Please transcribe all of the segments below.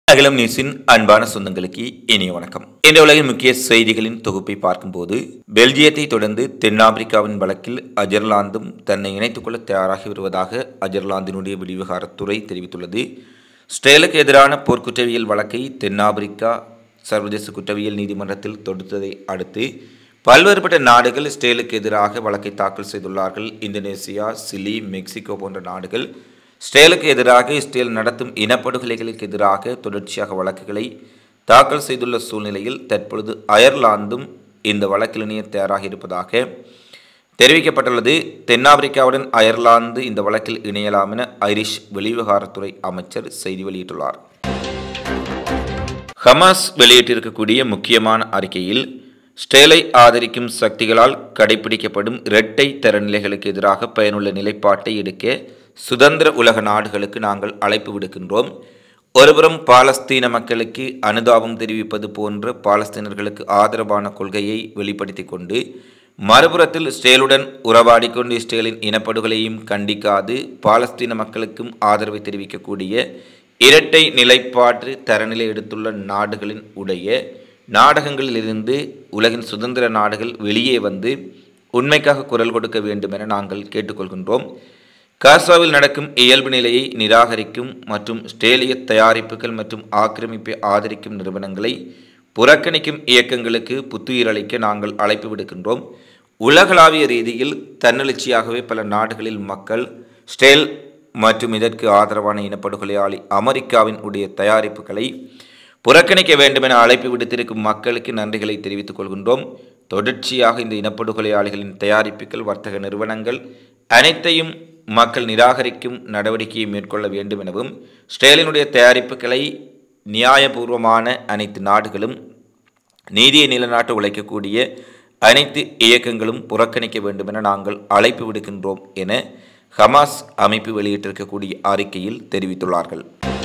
அகிலம் நியூஸின் அன்பான சொந்தங்களுக்கு இனிய வணக்கம் இந்த உலகின் முக்கிய செய்திகளின் தொகுப்பை பார்க்கும்போது பெல்ஜியத்தை தொடர்ந்து தென்னாப்பிரிக்காவின் வழக்கில் அஜர்லாந்தும் தன்னை இணைத்துக் கொள்ள தயாராகி வருவதாக அஜர்லாந்தினுடைய விடிவிகாரத்துறை தெரிவித்துள்ளது ஸ்டேலுக்கு எதிரான போர்க்குற்றவியல் வழக்கை தென்னாப்பிரிக்கா சர்வதேச குற்றவியல் நீதிமன்றத்தில் தொடுத்ததை அடுத்து பல்வேறுபட்ட நாடுகள் ஸ்டேலுக்கு எதிராக வழக்கை தாக்கல் செய்துள்ளார்கள் இந்தோனேசியா சிலி மெக்சிகோ போன்ற நாடுகள் ஸ்டேலுக்கு எதிராக இஸ்ரேல் நடத்தும் இனப்படுகொலைகளுக்கு எதிராக தொடர்ச்சியாக வழக்குகளை தாக்கல் செய்துள்ள சூழ்நிலையில் தற்பொழுது அயர்லாந்தும் இந்த வழக்கில் இணைய தயாராக இருப்பதாக தெரிவிக்கப்பட்டுள்ளது தென்னாப்பிரிக்காவுடன் அயர்லாந்து இந்த வழக்கில் இணையலாம் என ஐரிஷ் வெளிவிவகாரத்துறை அமைச்சர் செய்தி வெளியிட்டுள்ளார் ஹமாஸ் வெளியிட்டிருக்கக்கூடிய முக்கியமான அறிக்கையில் ஸ்டேலை ஆதரிக்கும் சக்திகளால் கடைபிடிக்கப்படும் இரட்டை தரநிலைகளுக்கு எதிராக பயனுள்ள நிலைப்பாட்டை எடுக்க சுதந்திர உலக நாடுகளுக்கு நாங்கள் அழைப்பு விடுக்கின்றோம் ஒருபுறம் பாலஸ்தீன மக்களுக்கு அனுதாபம் தெரிவிப்பது போன்ற பாலஸ்தீனர்களுக்கு ஆதரவான கொள்கையை வெளிப்படுத்தி கொண்டு மறுபுறத்தில் இஸ்ரேலுடன் உறவாடி கொண்டு இஸ்ரேலின் இனப்படுகொலையும் கண்டிக்காது பாலஸ்தீன மக்களுக்கும் ஆதரவை தெரிவிக்கக்கூடிய இரட்டை நிலைப்பாட்டு தரநிலை எடுத்துள்ள நாடுகளின் உடைய நாடகங்களிலிருந்து உலகின் சுதந்திர நாடுகள் வெளியே வந்து உண்மைக்காக குரல் கொடுக்க வேண்டும் என நாங்கள் கேட்டுக்கொள்கின்றோம் காசாவில் நடக்கும் இயல்பு நிலையை நிராகரிக்கும் மற்றும் ஸ்டேலிய தயாரிப்புகள் மற்றும் ஆக்கிரமிப்பை ஆதரிக்கும் நிறுவனங்களை புறக்கணிக்கும் இயக்கங்களுக்கு புத்துயிரளிக்க நாங்கள் அழைப்பு விடுக்கின்றோம் உலகளாவிய ரீதியில் தன்னெழுச்சியாகவே பல நாடுகளில் மக்கள் ஸ்டேல் மற்றும் இதற்கு ஆதரவான இனப்படுகொலையாளி அமெரிக்காவின் உடைய தயாரிப்புகளை புறக்கணிக்க வேண்டும் என அழைப்பு விடுத்திருக்கும் மக்களுக்கு நன்றிகளை தெரிவித்துக் கொள்கின்றோம் தொடர்ச்சியாக இந்த இனப்படுகொலையாளிகளின் தயாரிப்புகள் வர்த்தக நிறுவனங்கள் அனைத்தையும் மக்கள் நிராகரிக்கும் நடவடிக்கையை மேற்கொள்ள வேண்டும் எனவும் ஸ்டேலினுடைய தயாரிப்புகளை நியாயபூர்வமான அனைத்து நாடுகளும் நீதியை நிலைநாட்ட உழைக்கக்கூடிய அனைத்து இயக்கங்களும் புறக்கணிக்க வேண்டும் என நாங்கள் அழைப்பு விடுக்கின்றோம் என ஹமாஸ் அமைப்பு வெளியிட்டிருக்கக்கூடிய அறிக்கையில் தெரிவித்துள்ளார்கள்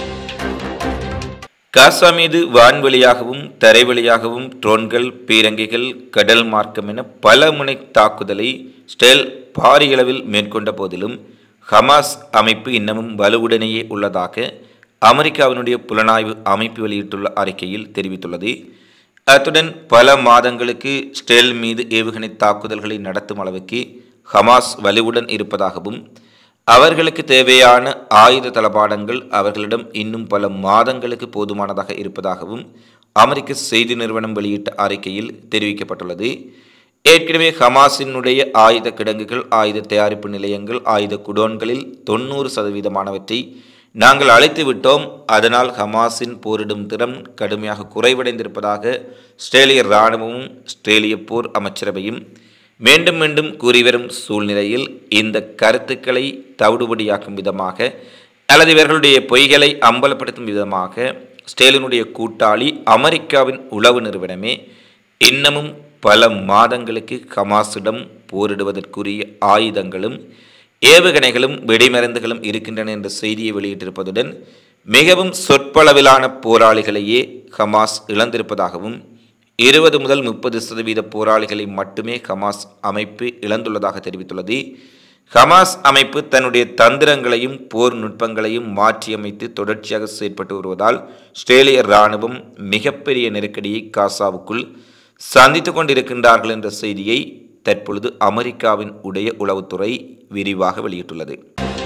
காசா மீது வான்வெளியாகவும் தரைவழியாகவும் ட்ரோன்கள் பீரங்கிகள் கடல் மார்க்கம் என பல முனை தாக்குதலை ஸ்டேல் பாரியளவில் மேற்கொண்ட போதிலும் ஹமாஸ் அமைப்பு இன்னமும் வலுவுடனேயே உள்ளதாக அமெரிக்காவினுடைய புலனாய்வு அமைப்பு வெளியிட்டுள்ள அறிக்கையில் தெரிவித்துள்ளது அத்துடன் பல மாதங்களுக்கு ஸ்டேல் மீது ஏவுகணை தாக்குதல்களை நடத்தும் அளவுக்கு ஹமாஸ் வலுவுடன் இருப்பதாகவும் அவர்களுக்கு தேவையான ஆயுத தளபாடங்கள் அவர்களிடம் இன்னும் பல மாதங்களுக்கு போதுமானதாக இருப்பதாகவும் அமெரிக்க செய்தி நிறுவனம் வெளியிட்ட அறிக்கையில் தெரிவிக்கப்பட்டுள்ளது ஏற்கனவே ஹமாஸினுடைய ஆயுத கிடங்குகள் ஆயுத தயாரிப்பு நிலையங்கள் ஆயுத குடோன்களில் தொண்ணூறு சதவீதமானவற்றை நாங்கள் அழைத்து விட்டோம் அதனால் ஹமாஸின் போரிடும் திறம் கடுமையாக குறைவடைந்திருப்பதாக ஸ்ட்ரேலிய இராணுவமும் ஸ்ட்ரேலிய போர் அமைச்சரவையும் மீண்டும் மீண்டும் கூறிவரும் சூழ்நிலையில் இந்த கருத்துக்களை தவிடுபடியாக்கும் விதமாக அல்லது இவர்களுடைய பொய்களை அம்பலப்படுத்தும் விதமாக ஸ்டேலினுடைய கூட்டாளி அமெரிக்காவின் உளவு நிறுவனமே இன்னமும் பல மாதங்களுக்கு ஹமாஸிடம் போரிடுவதற்குரிய ஆயுதங்களும் ஏவுகணைகளும் வெடிமருந்துகளும் இருக்கின்றன என்ற செய்தியை வெளியிட்டிருப்பதுடன் மிகவும் சொற்பளவிலான போராளிகளையே ஹமாஸ் இழந்திருப்பதாகவும் இருபது முதல் முப்பது சதவீத போராளிகளை மட்டுமே ஹமாஸ் அமைப்பு இழந்துள்ளதாக தெரிவித்துள்ளது ஹமாஸ் அமைப்பு தன்னுடைய தந்திரங்களையும் போர் நுட்பங்களையும் மாற்றியமைத்து தொடர்ச்சியாக செயற்பட்டு வருவதால் ஸ்ட்ரேலிய இராணுவம் மிகப்பெரிய நெருக்கடியை காசாவுக்குள் சந்தித்து கொண்டிருக்கின்றார்கள் என்ற செய்தியை தற்பொழுது அமெரிக்காவின் உடைய உளவுத்துறை விரிவாக வெளியிட்டுள்ளது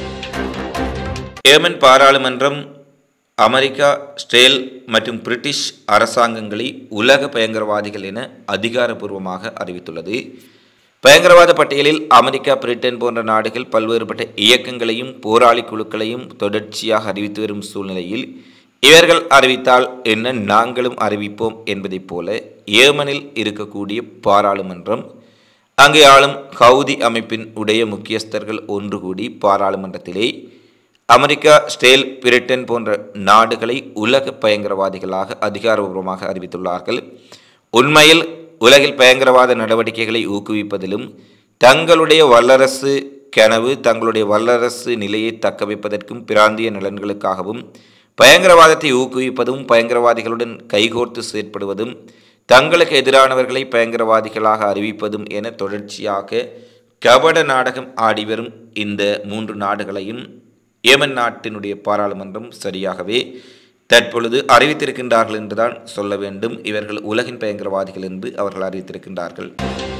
ஏமன் பாராளுமன்றம் அமெரிக்கா ஸ்டேல் மற்றும் பிரிட்டிஷ் அரசாங்கங்களை உலக பயங்கரவாதிகள் என அதிகாரப்பூர்வமாக அறிவித்துள்ளது பயங்கரவாத பட்டியலில் அமெரிக்கா பிரிட்டன் போன்ற நாடுகள் பல்வேறுபட்ட இயக்கங்களையும் போராளி குழுக்களையும் தொடர்ச்சியாக அறிவித்து வரும் சூழ்நிலையில் இவர்கள் அறிவித்தால் என்ன நாங்களும் அறிவிப்போம் என்பதைப் போல ஏமனில் இருக்கக்கூடிய பாராளுமன்றம் அங்கே ஆளும் ஹவுதி அமைப்பின் உடைய முக்கியஸ்தர்கள் ஒன்று கூடி பாராளுமன்றத்திலே அமெரிக்கா ஸ்டேல் பிரிட்டன் போன்ற நாடுகளை உலக பயங்கரவாதிகளாக அதிகாரபூர்வமாக அறிவித்துள்ளார்கள் உண்மையில் உலகில் பயங்கரவாத நடவடிக்கைகளை ஊக்குவிப்பதிலும் தங்களுடைய வல்லரசு கனவு தங்களுடைய வல்லரசு நிலையை தக்க வைப்பதற்கும் பிராந்திய நலன்களுக்காகவும் பயங்கரவாதத்தை ஊக்குவிப்பதும் பயங்கரவாதிகளுடன் கைகோர்த்து செயற்படுவதும் தங்களுக்கு எதிரானவர்களை பயங்கரவாதிகளாக அறிவிப்பதும் என தொடர்ச்சியாக கபட நாடகம் ஆடிவரும் இந்த மூன்று நாடுகளையும் ஏமன் நாட்டினுடைய பாராளுமன்றம் சரியாகவே தற்பொழுது அறிவித்திருக்கின்றார்கள் என்றுதான் சொல்ல வேண்டும் இவர்கள் உலகின் பயங்கரவாதிகள் என்று அவர்கள் அறிவித்திருக்கின்றார்கள்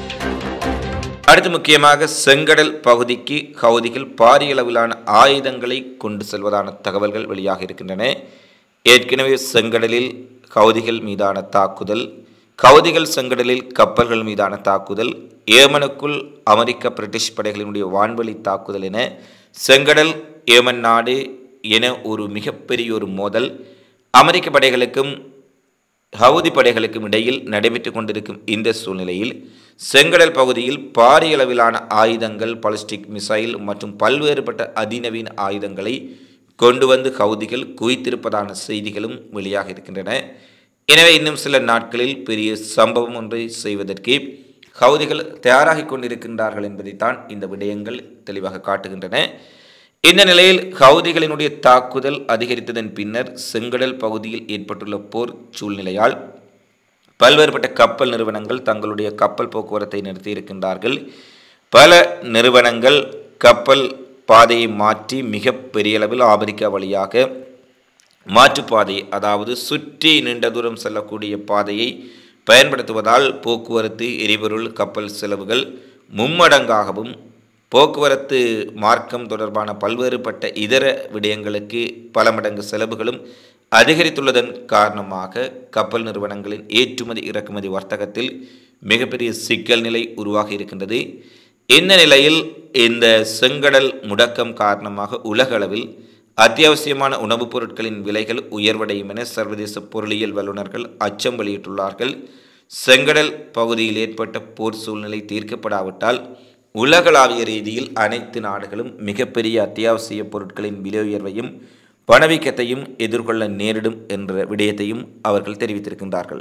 அடுத்து முக்கியமாக செங்கடல் பகுதிக்கு ஹவுதிகள் பாரிய அளவிலான ஆயுதங்களை கொண்டு செல்வதான தகவல்கள் வெளியாக இருக்கின்றன ஏற்கனவே செங்கடலில் ஹவுதிகள் மீதான தாக்குதல் ஹவுதிகள் செங்கடலில் கப்பல்கள் மீதான தாக்குதல் ஏமனுக்குள் அமெரிக்க பிரிட்டிஷ் படைகளினுடைய வான்வழி தாக்குதல் என செங்கடல் ஏமன் நாடு என ஒரு மிகப்பெரிய ஒரு மோதல் அமெரிக்க படைகளுக்கும் ஹவுதி படைகளுக்கும் இடையில் நடைபெற்று கொண்டிருக்கும் இந்த சூழ்நிலையில் செங்கடல் பகுதியில் பாரிய அளவிலான ஆயுதங்கள் பாலிஸ்டிக் மிசைல் மற்றும் பல்வேறுபட்ட அதிநவீன ஆயுதங்களை கொண்டு வந்து ஹவுதிகள் குவித்திருப்பதான செய்திகளும் வெளியாக இருக்கின்றன எனவே இன்னும் சில நாட்களில் பெரிய சம்பவம் ஒன்றை செய்வதற்கு ஹவுதிகள் தயாராகி கொண்டிருக்கின்றார்கள் என்பதைத்தான் இந்த விடயங்கள் தெளிவாக காட்டுகின்றன இந்த நிலையில் ஹவுதிகளினுடைய தாக்குதல் அதிகரித்ததன் பின்னர் செங்கடல் பகுதியில் ஏற்பட்டுள்ள போர் சூழ்நிலையால் பல்வேறுபட்ட கப்பல் நிறுவனங்கள் தங்களுடைய கப்பல் போக்குவரத்தை நிறுத்தி இருக்கின்றார்கள் பல நிறுவனங்கள் கப்பல் பாதையை மாற்றி மிக பெரிய அளவில் ஆப்பிரிக்கா வழியாக மாற்றுப்பாதை அதாவது சுற்றி நீண்ட தூரம் செல்லக்கூடிய பாதையை பயன்படுத்துவதால் போக்குவரத்து எரிபொருள் கப்பல் செலவுகள் மும்மடங்காகவும் போக்குவரத்து மார்க்கம் தொடர்பான பல்வேறுபட்ட இதர விடயங்களுக்கு பல மடங்கு செலவுகளும் அதிகரித்துள்ளதன் காரணமாக கப்பல் நிறுவனங்களின் ஏற்றுமதி இறக்குமதி வர்த்தகத்தில் மிகப்பெரிய சிக்கல் நிலை உருவாகி இருக்கின்றது இந்த நிலையில் இந்த செங்கடல் முடக்கம் காரணமாக உலகளவில் அத்தியாவசியமான உணவுப் பொருட்களின் விலைகள் உயர்வடையும் என சர்வதேச பொருளியல் வல்லுநர்கள் அச்சம் வெளியிட்டுள்ளார்கள் செங்கடல் பகுதியில் ஏற்பட்ட போர் சூழ்நிலை தீர்க்கப்படாவிட்டால் உலகளாவிய ரீதியில் அனைத்து நாடுகளும் மிகப்பெரிய அத்தியாவசிய பொருட்களின் விலை உயர்வையும் பணவீக்கத்தையும் எதிர்கொள்ள நேரிடும் என்ற விடயத்தையும் அவர்கள் தெரிவித்திருக்கின்றார்கள்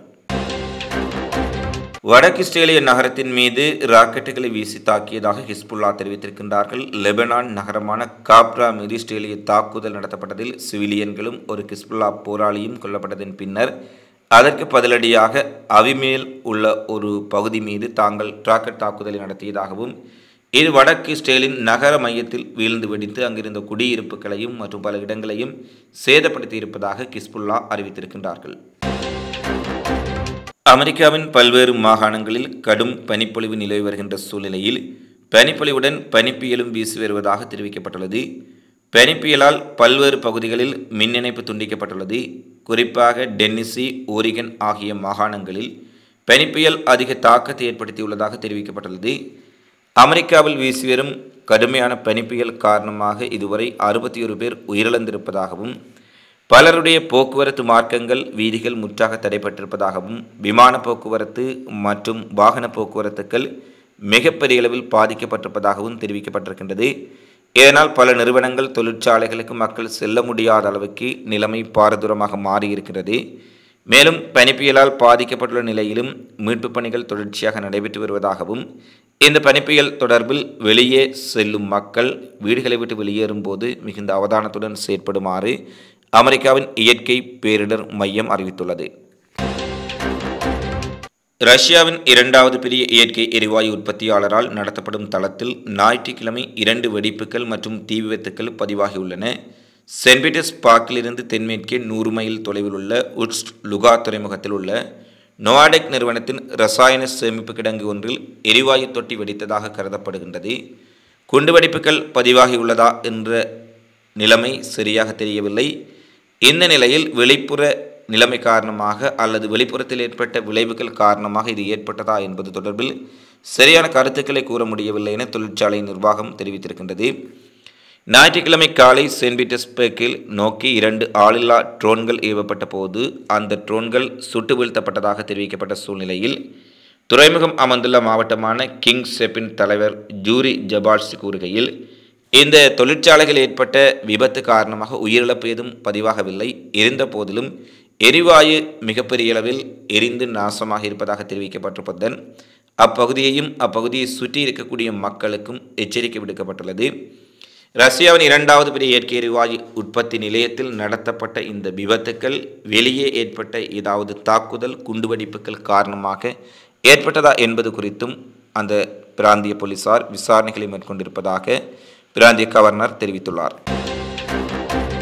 வடக்கு இஸ்ரேலிய நகரத்தின் மீது ராக்கெட்டுகளை வீசி தாக்கியதாக ஹிஸ்புல்லா தெரிவித்திருக்கின்றார்கள் லெபனான் நகரமான காப்ரா மீது இஸ்ரேலிய தாக்குதல் நடத்தப்பட்டதில் சிவிலியன்களும் ஒரு ஹிஸ்புல்லா போராளியும் கொல்லப்பட்டதன் பின்னர் அதற்கு பதிலடியாக அவிமேல் உள்ள ஒரு பகுதி மீது தாங்கள் ராக்கெட் தாக்குதலை நடத்தியதாகவும் இது வடக்கு இஸ்ரேலின் நகர மையத்தில் வீழ்ந்து வெடித்து அங்கிருந்த குடியிருப்புகளையும் மற்றும் பல இடங்களையும் சேதப்படுத்தியிருப்பதாக கிஸ்புல்லா அறிவித்திருக்கின்றார்கள் அமெரிக்காவின் பல்வேறு மாகாணங்களில் கடும் பனிப்பொழிவு நிலவி வருகின்ற சூழ்நிலையில் பனிப்பொழிவுடன் பனிப்புயலும் வீசி வருவதாக தெரிவிக்கப்பட்டுள்ளது பனிப்புயலால் பல்வேறு பகுதிகளில் மின் இணைப்பு துண்டிக்கப்பட்டுள்ளது குறிப்பாக டென்னிசி ஓரிகன் ஆகிய மாகாணங்களில் பனிப்புயல் அதிக தாக்கத்தை ஏற்படுத்தியுள்ளதாக தெரிவிக்கப்பட்டுள்ளது அமெரிக்காவில் வீசி வரும் கடுமையான பனிப்புயல் காரணமாக இதுவரை அறுபத்தி ஒரு பேர் உயிரிழந்திருப்பதாகவும் பலருடைய போக்குவரத்து மார்க்கங்கள் வீதிகள் முற்றாக தடைப்பட்டிருப்பதாகவும் விமான போக்குவரத்து மற்றும் வாகன போக்குவரத்துக்கள் மிகப்பெரிய அளவில் பாதிக்கப்பட்டிருப்பதாகவும் தெரிவிக்கப்பட்டிருக்கின்றது இதனால் பல நிறுவனங்கள் தொழிற்சாலைகளுக்கு மக்கள் செல்ல முடியாத அளவுக்கு நிலைமை பாரதூரமாக மாறியிருக்கிறது மேலும் பனிப்புயலால் பாதிக்கப்பட்டுள்ள நிலையிலும் மீட்புப் பணிகள் தொடர்ச்சியாக நடைபெற்று வருவதாகவும் இந்த பனிப்புயல் தொடர்பில் வெளியே செல்லும் மக்கள் வீடுகளை விட்டு வெளியேறும் போது மிகுந்த அவதானத்துடன் செயற்படுமாறு அமெரிக்காவின் இயற்கை பேரிடர் மையம் அறிவித்துள்ளது ரஷ்யாவின் இரண்டாவது பெரிய இயற்கை எரிவாயு உற்பத்தியாளரால் நடத்தப்படும் தளத்தில் ஞாயிற்றுக்கிழமை இரண்டு வெடிப்புகள் மற்றும் தீ விபத்துக்கள் பதிவாகியுள்ளன சென்ட் பீட்டர்ஸ் பார்க்கிலிருந்து தென்மேற்கே நூறு மைல் தொலைவில் உள்ள உட்ஸ் லுகா துறைமுகத்தில் உள்ள நோவாடெக் நிறுவனத்தின் ரசாயன சேமிப்பு கிடங்கு ஒன்றில் எரிவாயு தொட்டி வெடித்ததாக கருதப்படுகின்றது குண்டுவெடிப்புகள் பதிவாகியுள்ளதா என்ற நிலைமை சரியாக தெரியவில்லை இந்த நிலையில் வெளிப்புற நிலைமை காரணமாக அல்லது வெளிப்புறத்தில் ஏற்பட்ட விளைவுகள் காரணமாக இது ஏற்பட்டதா என்பது தொடர்பில் சரியான கருத்துக்களை கூற முடியவில்லை என தொழிற்சாலை நிர்வாகம் தெரிவித்திருக்கின்றது ஞாயிற்றுக்கிழமை காலை செயின்ட் பீட்டர்ஸ்பர்க்கில் நோக்கி இரண்டு ஆளில்லா ட்ரோன்கள் ஏவப்பட்ட போது அந்த ட்ரோன்கள் சுட்டு வீழ்த்தப்பட்டதாக தெரிவிக்கப்பட்ட சூழ்நிலையில் துறைமுகம் அமர்ந்துள்ள மாவட்டமான கிங் செப்பின் தலைவர் ஜூரி ஜபால்ஸ் கூறுகையில் இந்த தொழிற்சாலைகள் ஏற்பட்ட விபத்து காரணமாக உயிரிழப்பு ஏதும் பதிவாகவில்லை இருந்த போதிலும் எரிவாயு மிகப்பெரிய அளவில் எரிந்து நாசமாக இருப்பதாக தெரிவிக்கப்பட்டிருப்பதுடன் அப்பகுதியையும் அப்பகுதியை சுற்றி இருக்கக்கூடிய மக்களுக்கும் எச்சரிக்கை விடுக்கப்பட்டுள்ளது ரஷ்யாவின் இரண்டாவது பெரிய இயற்கை எரிவாயு உற்பத்தி நிலையத்தில் நடத்தப்பட்ட இந்த விபத்துக்கள் வெளியே ஏற்பட்ட ஏதாவது தாக்குதல் குண்டுவெடிப்புகள் காரணமாக ஏற்பட்டதா என்பது குறித்தும் அந்த பிராந்திய போலீசார் விசாரணைகளை மேற்கொண்டிருப்பதாக பிராந்திய கவர்னர் தெரிவித்துள்ளார்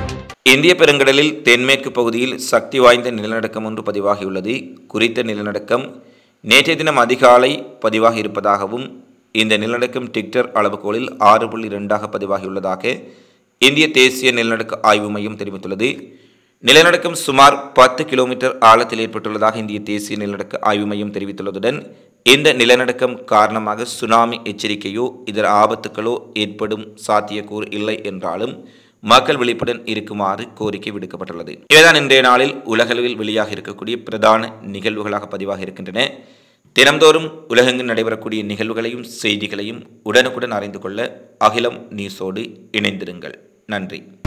இந்திய பெருங்கடலில் தென்மேற்கு பகுதியில் சக்தி வாய்ந்த நிலநடுக்கம் ஒன்று பதிவாகியுள்ளது குறித்த நிலநடுக்கம் நேற்றைய தினம் அதிகாலை பதிவாகி இருப்பதாகவும் இந்த நிலநடுக்கம் டிக்டர் அளவுகோலில் ஆறு புள்ளி இரண்டாக பதிவாகியுள்ளதாக இந்திய தேசிய நிலநடுக்க ஆய்வு மையம் தெரிவித்துள்ளது நிலநடுக்கம் சுமார் பத்து கிலோமீட்டர் ஆழத்தில் ஏற்பட்டுள்ளதாக இந்திய தேசிய நிலநடுக்க ஆய்வு மையம் தெரிவித்துள்ளதுடன் இந்த நிலநடுக்கம் காரணமாக சுனாமி எச்சரிக்கையோ இதர ஆபத்துக்களோ ஏற்படும் சாத்தியக்கூறு இல்லை என்றாலும் மக்கள் விழிப்புடன் இருக்குமாறு கோரிக்கை விடுக்கப்பட்டுள்ளது இவைதான் இன்றைய நாளில் உலகளவில் வெளியாக இருக்கக்கூடிய பிரதான நிகழ்வுகளாக பதிவாக இருக்கின்றன தினம்தோறும் உலகெங்கும் நடைபெறக்கூடிய நிகழ்வுகளையும் செய்திகளையும் உடனுக்குடன் அறிந்து கொள்ள அகிலம் நியூஸோடு இணைந்திருங்கள் நன்றி